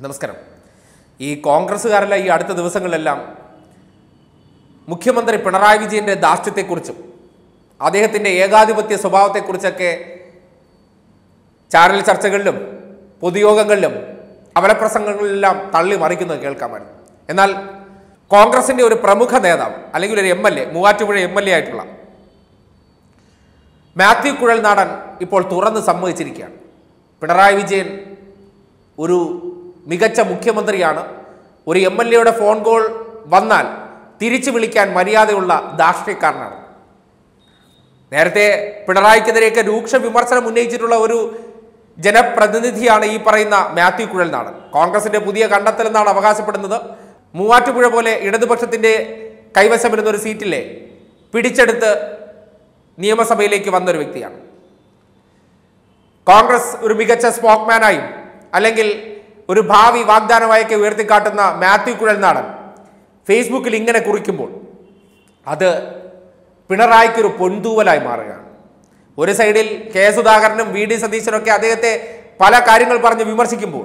നമസ്കാരം ഈ കോൺഗ്രസ്സുകാരെല്ലാം ഈ അടുത്ത ദിവസങ്ങളിലെല്ലാം മുഖ്യമന്ത്രി പിണറായി വിജയന്റെ ധാർഷ്ട്യത്തെക്കുറിച്ചും അദ്ദേഹത്തിൻ്റെ ഏകാധിപത്യ സ്വഭാവത്തെക്കുറിച്ചൊക്കെ ചാനൽ ചർച്ചകളിലും പൊതുയോഗങ്ങളിലും അവലപ്രസംഗങ്ങളിലെല്ലാം തള്ളി മറിക്കുന്നത് കേൾക്കാമായിരുന്നു എന്നാൽ കോൺഗ്രസിന്റെ ഒരു പ്രമുഖ നേതാവ് അല്ലെങ്കിൽ ഒരു M L A Muvattupuzha M L A ആയിട്ടുള്ള മാത്യു കുഴൽനാടൻ ഇപ്പോൾ തുറന്ന് സമ്മതിച്ചിരിക്കുകയാണ് പിണറായി വിജയൻ ഒരു മികച്ച മുഖ്യമന്ത്രിയാണ് ഒരു എം എൽ എയുടെ ഫോൺ കോൾ വന്നാൽ തിരിച്ചു വിളിക്കാൻ മര്യാദയുള്ള ധാർഷ്ട്യക്കാരനാണ് നേരത്തെ പിണറായിക്കെതിരെയൊക്കെ രൂക്ഷ വിമർശനം ഉന്നയിച്ചിട്ടുള്ള ഒരു ജനപ്രതിനിധിയാണ് ഈ പറയുന്ന മാത്യു കുഴൽനാടൻ കോൺഗ്രസിന്റെ പുതിയ കണ്ടെത്തലെന്നാണ് അവകാശപ്പെടുന്നത് മൂവാറ്റുപുഴ പോലെ ഇടതുപക്ഷത്തിന്റെ കൈവശമിരുന്ന ഒരു സീറ്റിലെ പിടിച്ചെടുത്ത് നിയമസഭയിലേക്ക് വന്നൊരു വ്യക്തിയാണ് കോൺഗ്രസ് ഒരു മികച്ച സ്പോക്മാനായും അല്ലെങ്കിൽ ഒരു ഭാവി വാഗ്ദാനമായൊക്കെ ഉയർത്തിക്കാട്ടുന്ന മാത്യു കുഴൽനാടൻ ഫേസ്ബുക്കിൽ ഇങ്ങനെ കുറിക്കുമ്പോൾ അത് പിണറായിക്കൊരു പൊൻതൂവലായി മാറുകയാണ് ഒരു സൈഡിൽ കെ സുധാകരനും വി ഡി സതീശനൊക്കെ അദ്ദേഹത്തെ പല കാര്യങ്ങൾ പറഞ്ഞ് വിമർശിക്കുമ്പോൾ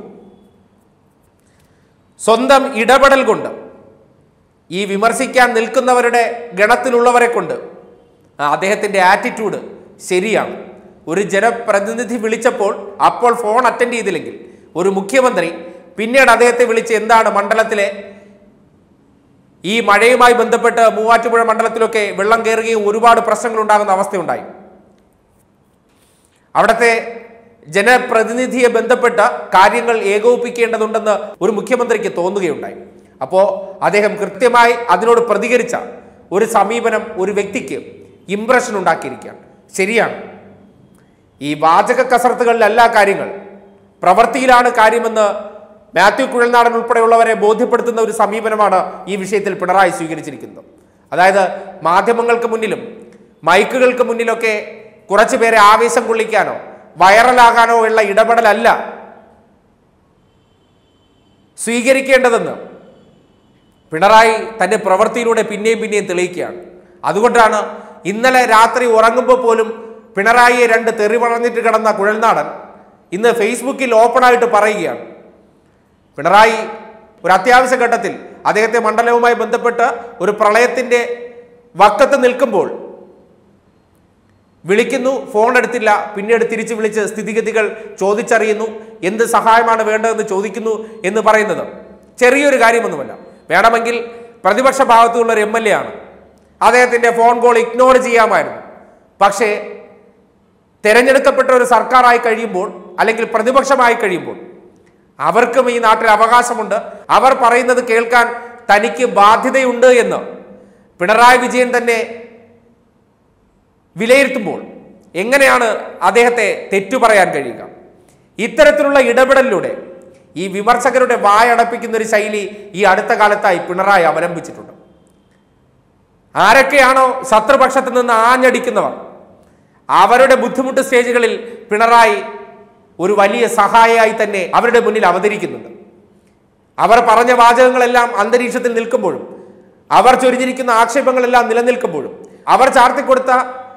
സ്വന്തം ഇടപെടൽ കൊണ്ട് ഈ വിമർശിക്കാൻ നിൽക്കുന്നവരുടെ ഗണത്തിലുള്ളവരെ കൊണ്ട് ആ അദ്ദേഹത്തിൻ്റെ ആറ്റിറ്റ്യൂഡ് ശരിയാണ് ഒരു ജനപ്രതിനിധി വിളിച്ചപ്പോൾ അപ്പോൾ ഫോൺ അറ്റൻഡ് ചെയ്തില്ലെങ്കിൽ ഒരു മുഖ്യമന്ത്രി പിന്നീട് അദ്ദേഹത്തെ വിളിച്ച് എന്താണ് മണ്ഡലത്തിലെ ഈ മഴയുമായി ബന്ധപ്പെട്ട് മൂവാറ്റുപുഴ മണ്ഡലത്തിലൊക്കെ വെള്ളം കയറുകയും ഒരുപാട് പ്രശ്നങ്ങൾ ഉണ്ടാകുന്ന അവസ്ഥയുണ്ടായി അവിടുത്തെ ജനപ്രതിനിധിയെ ബന്ധപ്പെട്ട കാര്യങ്ങൾ ഏകോപിപ്പിക്കേണ്ടതുണ്ടെന്ന് ഒരു മുഖ്യമന്ത്രിക്ക് തോന്നുകയുണ്ടായി അപ്പോൾ അദ്ദേഹം കൃത്യമായി അതിനോട് പ്രതികരിച്ച ഒരു സമീപനം ഒരു വ്യക്തിക്ക് ഇംപ്രഷൻ ഉണ്ടാക്കിയിരിക്കുകയാണ് ശരിയാണ് ഈ വാചക കസർത്തുകളിലല്ല കാര്യങ്ങൾ പ്രവൃത്തിയിലാണ് കാര്യമെന്ന് മാത്യു കുഴൽനാടൻ ഉൾപ്പെടെയുള്ളവരെ ബോധ്യപ്പെടുത്തുന്ന ഒരു സമീപനമാണ് ഈ വിഷയത്തിൽ പിണറായി സ്വീകരിച്ചിരിക്കുന്നത് അതായത് മാധ്യമങ്ങൾക്ക് മുന്നിലും മൈക്കുകൾക്ക് മുന്നിലൊക്കെ കുറച്ചു പേരെ ആവേശം കൊള്ളിക്കാനോ വൈറലാകാനോ ഉള്ള ഇടപെടലല്ല സ്വീകരിക്കേണ്ടതെന്ന് പിണറായി തൻ്റെ പ്രവൃത്തിയിലൂടെ പിന്നെയും പിന്നെയും തെളിയിക്കുകയാണ് അതുകൊണ്ടാണ് ഇന്നലെ രാത്രി ഉറങ്ങുമ്പോൾ പോലും പിണറായിയെ രണ്ട് തെറി പറഞ്ഞിട്ട് കിടന്ന കുഴൽനാടൻ ഇന്ന് ഫേസ്ബുക്കിൽ ഓപ്പണായിട്ട് പറയുകയാണ് പിണറായി ഒരു അത്യാവശ്യ ഘട്ടത്തിൽ അദ്ദേഹത്തെ മണ്ഡലവുമായി ബന്ധപ്പെട്ട് ഒരു പ്രളയത്തിൻ്റെ വക്കത്ത് നിൽക്കുമ്പോൾ വിളിക്കുന്നു ഫോൺ എടുത്തില്ല പിന്നീട് തിരിച്ചു വിളിച്ച് സ്ഥിതിഗതികൾ ചോദിച്ചറിയുന്നു എന്ത് സഹായമാണ് വേണ്ടതെന്ന് ചോദിക്കുന്നു എന്ന് പറയുന്നത് ചെറിയൊരു കാര്യമൊന്നുമല്ല വേണമെങ്കിൽ പ്രതിപക്ഷ ഭാഗത്തുള്ള ഒരു എം എൽ എ ആണ് അദ്ദേഹത്തിൻ്റെ ഫോൺ കോൾ ഇഗ്നോർ ചെയ്യാമായിരുന്നു പക്ഷേ തിരഞ്ഞെടുക്കപ്പെട്ട ഒരു സർക്കാരായി കഴിയുമ്പോൾ അല്ലെങ്കിൽ പ്രതിപക്ഷമായി കഴിയുമ്പോൾ അവർക്കും ഈ നാട്ടിൽ അവകാശമുണ്ട് അവർ പറയുന്നത് കേൾക്കാൻ തനിക്ക് ബാധ്യതയുണ്ട് എന്ന് പിണറായി വിജയൻ തന്നെ വിലയിരുത്തുമ്പോൾ എങ്ങനെയാണ് അദ്ദേഹത്തെ തെറ്റു പറയാൻ കഴിയുക ഇത്തരത്തിലുള്ള ഇടപെടലിലൂടെ ഈ വിമർശകരുടെ വായടപ്പിക്കുന്ന ഒരു ശൈലി ഈ അടുത്ത കാലത്തായി പിണറായി അവലംബിച്ചിട്ടുണ്ട് ആരൊക്കെയാണോ ശത്രുപക്ഷത്ത് നിന്ന് ആഞ്ഞടിക്കുന്നവർ അവരുടെ ബുദ്ധിമുട്ട് സ്റ്റേജുകളിൽ പിണറായി ഒരു വലിയ സഹായിയായി തന്നെ അവരുടെ മുന്നിൽ അവതരിക്കുന്നുണ്ട് അവർ പറഞ്ഞ വാചകങ്ങളെല്ലാം അന്തരീക്ഷത്തിൽ നിൽക്കുമ്പോഴും അവർ ചൊരിഞ്ഞിരിക്കുന്ന ആക്ഷേപങ്ങളെല്ലാം നിലനിൽക്കുമ്പോഴും അവർ ചാർത്തിക്കൊടുത്ത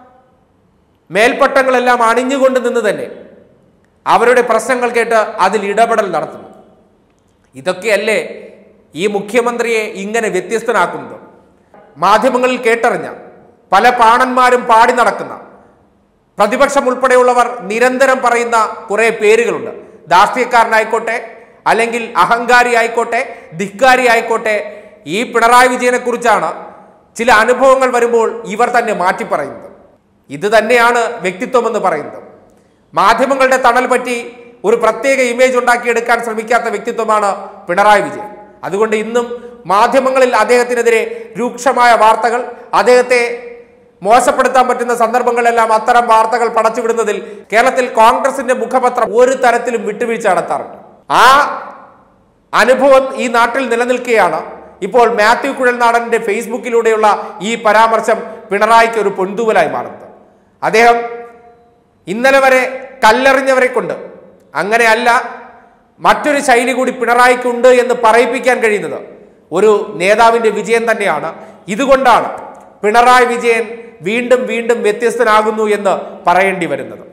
മേൽപ്പട്ടങ്ങളെല്ലാം അണിഞ്ഞുകൊണ്ട് നിന്ന് തന്നെ അവരുടെ പ്രശ്നങ്ങൾ കേട്ട് അതിൽ ഇടപെടൽ നടത്തുന്നു ഇതൊക്കെയല്ലേ ഈ മുഖ്യമന്ത്രിയെ ഇങ്ങനെ വ്യത്യസ്തനാക്കുന്നത് മാധ്യമങ്ങളിൽ കേട്ടറിഞ്ഞ പല പാണന്മാരും പാടി നടക്കുന്ന പ്രതിപക്ഷം ഉൾപ്പെടെയുള്ളവർ നിരന്തരം പറയുന്ന കുറേ പേരുകളുണ്ട് രാഷ്ട്രീയക്കാരനായിക്കോട്ടെ അല്ലെങ്കിൽ അഹങ്കാരി ആയിക്കോട്ടെ ധിക്കാരി ആയിക്കോട്ടെ ഈ പിണറായി വിജയനെ കുറിച്ചാണ് ചില അനുഭവങ്ങൾ വരുമ്പോൾ ഇവർ തന്നെ മാറ്റി പറയുന്നത് ഇത് തന്നെയാണ് വ്യക്തിത്വം എന്ന് പറയുന്നത് മാധ്യമങ്ങളുടെ തണൽ പറ്റി ഒരു പ്രത്യേക ഇമേജ് ഉണ്ടാക്കിയെടുക്കാൻ ശ്രമിക്കാത്ത വ്യക്തിത്വമാണ് പിണറായി വിജയൻ അതുകൊണ്ട് ഇന്നും മാധ്യമങ്ങളിൽ അദ്ദേഹത്തിനെതിരെ രൂക്ഷമായ വാർത്തകൾ അദ്ദേഹത്തെ മോശപ്പെടുത്താൻ പറ്റുന്ന സന്ദർഭങ്ങളെല്ലാം അത്തരം വാർത്തകൾ പടച്ചുവിടുന്നതിൽ കേരളത്തിൽ കോൺഗ്രസിന്റെ മുഖപത്രം ഒരു തരത്തിലും വിട്ടുവീഴ്ച നടത്താറുണ്ട് ആ അനുഭവം ഈ നാട്ടിൽ നിലനിൽക്കുകയാണ് ഇപ്പോൾ മാത്യു കുഴൽനാടന്റെ ഫേസ്ബുക്കിലൂടെയുള്ള ഈ പരാമർശം പിണറായിക്ക് ഒരു പൊൻതൂവലായി മാറുന്നത് അദ്ദേഹം ഇന്നലെ വരെ കല്ലെറിഞ്ഞവരെ കൊണ്ട് അങ്ങനെയല്ല മറ്റൊരു ശൈലി കൂടി പിണറായിക്കുണ്ട് എന്ന് പറയിപ്പിക്കാൻ കഴിയുന്നത് ഒരു നേതാവിന്റെ വിജയം തന്നെയാണ് ഇതുകൊണ്ടാണ് പിണറായി വിജയൻ വീണ്ടും വീണ്ടും വ്യത്യസ്തനാകുന്നു എന്ന് പറയേണ്ടി വരുന്നത്